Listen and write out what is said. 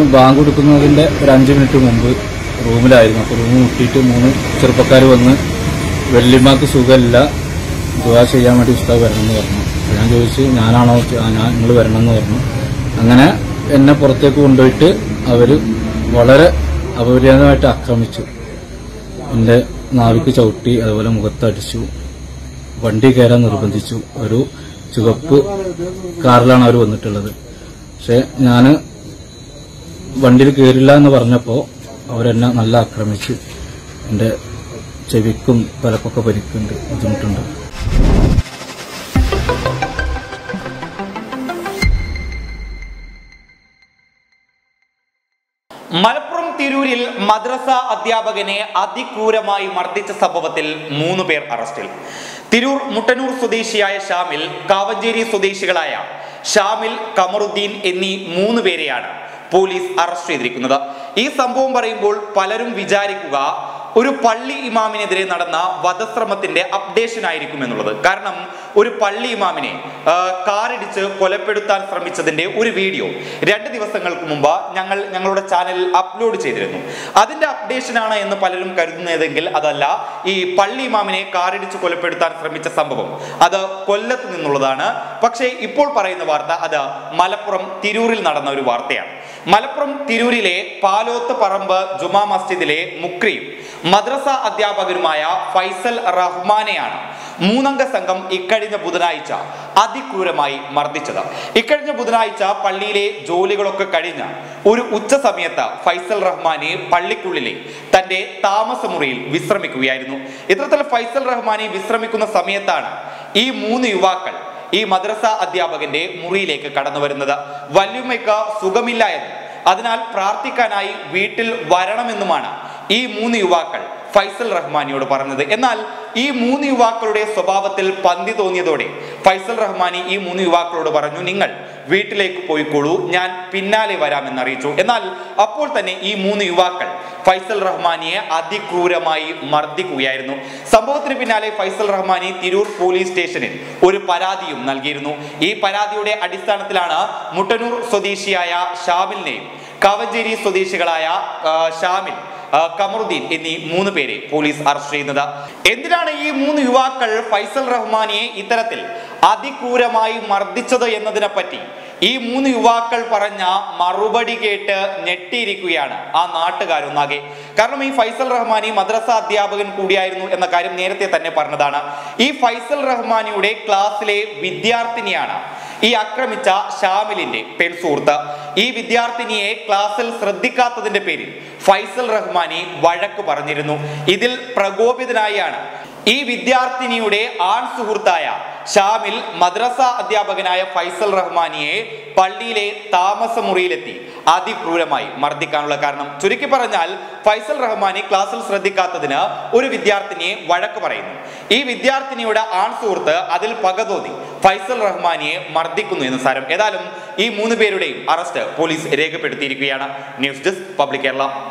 bank കൊടുക്കുന്നതിന്റെ ഒരു അഞ്ച് minute മുമ്പ് റൂമിലായിരുന്നു അപ്പോൾ റൂം മുട്ടിയിട്ട് മൂന്ന് ചെറുപ്പക്കാർ വന്ന് വെള്ളിമാക്ക് സുഖമില്ല ദുവാ ചെയ്യാൻ വേണ്ടി ഉസ്താദ് വരണമെന്ന് പറഞ്ഞു അപ്പോൾ ഞാൻ ചോദിച്ചു ഞാനാണോ ചോ- ആ, ഞാൻ നിങ്ങൾ വരണമെന്ന് പറഞ്ഞു അങ്ങനെ എന്നെ പുറത്തേക്ക് കൊണ്ടുപോയിട്ട് അവർ വളരെ അപര്യാദമായിട്ട് ആക്രമിച്ചു എൻ്റെ നാവിക്ക് ചവിട്ടി അതുപോലെ മുഖത്തടിച്ചു വണ്ടി കയറാൻ നിർബന്ധിച്ചു ഒരു ചുവപ്പ് കാറിലാണ് അവർ വന്നിട്ടുള്ളത് പക്ഷെ ഞാൻ വണ്ടിയിൽ കയറില്ല എന്ന് പറഞ്ഞപ്പോൾ അവരെന്നെ നല്ല ആക്രമിച്ചു എൻ്റെ ചെവിക്കും തലക്കൊക്കെ പരിക്കുണ്ട് ബുദ്ധിമുട്ടുണ്ട് മലപ്പുറം തിരൂരിൽ മദ്രസ അധ്യാപകനെ അതിക്രൂരമായി മർദ്ദിച്ച സംഭവത്തിൽ മൂന്ന് പേർ അറസ്റ്റിൽ തിരൂർ മുട്ടന്നൂർ സ്വദേശിയായ ഷാമിൽ കാവഞ്ചേരി സ്വദേശികളായ ഷാമിൽ കമറുദ്ദീൻ എന്നീ മൂന്ന് പേരെയാണ് പോലീസ് അറസ്റ്റ് ചെയ്തിരിക്കുന്നത് ഈ സംഭവം പറയുമ്പോൾ പലരും വിചാരിക്കുക ഒരു പള്ളി ഇമാമിനെതിരെ നടന്ന വധശ്രമത്തിന്റെ അപ്ഡേഷൻ ആയിരിക്കും എന്നുള്ളത് കാരണം ഒരു പള്ളി ഇമാമിനെ ആ, കാറിടിച്ച് കൊലപ്പെടുത്താൻ ശ്രമിച്ചതിന്റെ ഒരു വീഡിയോ രണ്ട് ദിവസങ്ങൾക്ക് മുമ്പ് ഞങ്ങൾ ഞങ്ങളുടെ ചാനലിൽ അപ്ലോഡ് ചെയ്തിരുന്നു അതിന്റെ അപ്ഡേഷൻ ആണ് എന്ന് പലരും കരുതുന്നതെങ്കിൽ അതല്ല ഈ പള്ളി ഇമാമിനെ കാറിടിച്ച് കൊലപ്പെടുത്താൻ ശ്രമിച്ച സംഭവം അത് കൊല്ലത്ത് നിന്നുള്ളതാണ് പക്ഷേ ഇപ്പോൾ പറയുന്ന വാർത്ത അത് മലപ്പുറം തിരൂരിൽ നടന്ന ഒരു വാർത്തയാണ് മലപ്പുറം തിരൂരിലെ പാലോത്ത് പറമ്പ് ജുമാ മസ്ജിദിലെ മുക്രിയും മദ്രസ അധ്യാപകരുമായ ഫൈസൽ റഹ്മാനെയാണ് മൂന്നംഗ സംഘം ഇക്കഴിഞ്ഞ ബുധനാഴ്ച അതിക്രൂരമായി മർദ്ദിച്ചത് ഇക്കഴിഞ്ഞ ബുധനാഴ്ച പള്ളിയിലെ ജോലികളൊക്കെ കഴിഞ്ഞ് ഒരു ഉച്ച സമയത്ത് ഫൈസൽ റഹ്മാനെ പള്ളിക്കുള്ളിലെ തന്റെ താമസമുറിയിൽ വിശ്രമിക്കുകയായിരുന്നു ഇത്തരത്തിൽ ഫൈസൽ റഹ്മാനെ വിശ്രമിക്കുന്ന സമയത്താണ് ഈ മൂന്ന് യുവാക്കൾ ഈ മദ്രസ അധ്യാപകന്റെ മുറിയിലേക്ക് കടന്നു വരുന്നത് വല്യുമ്മയ്ക്ക് സുഖമില്ല എന്നും അതിനാൽ പ്രാർത്ഥിക്കാനായി വീട്ടിൽ വരണമെന്നുമാണ് ഈ മൂന്ന് യുവാക്കൾ ഫൈസൽ റഹ്മാനിയോട് പറഞ്ഞത് എന്നാൽ ഈ മൂന്ന് യുവാക്കളുടെ സ്വഭാവത്തിൽ പന്തി തോന്നിയതോടെ ഫൈസൽ റഹ്മാനി ഈ മൂന്ന് യുവാക്കളോട് പറഞ്ഞു നിങ്ങൾ വീട്ടിലേക്ക് പോയിക്കോളൂ ഞാൻ പിന്നാലെ വരാമെന്ന് അറിയിച്ചു എന്നാൽ അപ്പോൾ തന്നെ ഈ മൂന്ന് യുവാക്കൾ ഫൈസൽ റഹ്മാനിയെ അതിക്രൂരമായി മർദ്ദിക്കുകയായിരുന്നു സംഭവത്തിന് പിന്നാലെ ഫൈസൽ റഹ്മാനി തിരൂർ പോലീസ് സ്റ്റേഷനിൽ ഒരു പരാതിയും നൽകിയിരുന്നു ഈ പരാതിയുടെ അടിസ്ഥാനത്തിലാണ് മുട്ടന്നൂർ സ്വദേശിയായ ഷാമിലിനെയും കാവഞ്ചേരി സ്വദേശികളായ ആ, ഷാമിൽ ആ, കമറുദ്ദീൻ എന്നീ മൂന്ന് പേരെ പോലീസ് അറസ്റ്റ് ചെയ്യുന്നത് എന്തിനാണ് ഈ മൂന്ന് യുവാക്കൾ ഫൈസൽ റഹ്മാനിയെ ഇത്തരത്തിൽ അതിക്രൂരമായി മർദ്ദിച്ചത് എന്നതിനെ പറ്റി ഈ മൂന്ന് യുവാക്കൾ പറഞ്ഞ മറുപടി കേട്ട് ഞെട്ടിയിരിക്കുകയാണ് ആ നാട്ടുകാരൊന്നാകെ കാരണം ഈ ഫൈസൽ റഹ്മാനി മദ്രസ അധ്യാപകൻ കൂടിയായിരുന്നു എന്ന കാര്യം നേരത്തെ തന്നെ പറഞ്ഞതാണ് ഈ ഫൈസൽ റഹ്മാനിയുടെ ക്ലാസ്സിലെ വിദ്യാർത്ഥിനിയാണ് ഈ ആക്രമിച്ച ഷാമിലിന്റെ പെൺ സുഹൃത്ത് ഈ വിദ്യാർത്ഥിനിയെ ക്ലാസ്സിൽ ശ്രദ്ധിക്കാത്തതിന്റെ പേരിൽ ഫൈസൽ റഹ്മാനി വഴക്ക് പറഞ്ഞിരുന്നു ഇതിൽ പ്രകോപിതനായാണ് ഈ വിദ്യാർത്ഥിനിയുടെ ആൺ സുഹൃത്തായ ഷാമിൽ മദ്രസ അധ്യാപകനായ ഫൈസൽ റഹ്മാനിയെ പള്ളിയിലെ താമസമുറിയിലെത്തി അതിക്രൂരമായി മർദ്ദിക്കാനുള്ള കാരണം ചുരുക്കി പറഞ്ഞാൽ ഫൈസൽ റഹ്മാനി ക്ലാസ്സിൽ ശ്രദ്ധിക്കാത്തതിന് ഒരു വിദ്യാർത്ഥിനിയെ വഴക്ക് പറയുന്നു ഈ വിദ്യാർത്ഥിനിയുടെ ആൺ സുഹൃത്ത് അതിൽ പകതോന്നി ഫൈസൽ റഹ്മാനിയെ മർദ്ദിക്കുന്നു എന്ന് സാരം ഏതായാലും ഈ മൂന്ന് പേരുടെയും അറസ്റ്റ് പോലീസ് രേഖപ്പെടുത്തിയിരിക്കുകയാണ് ന്യൂസ് ഡെസ്ക് പബ്ലിക് കേരള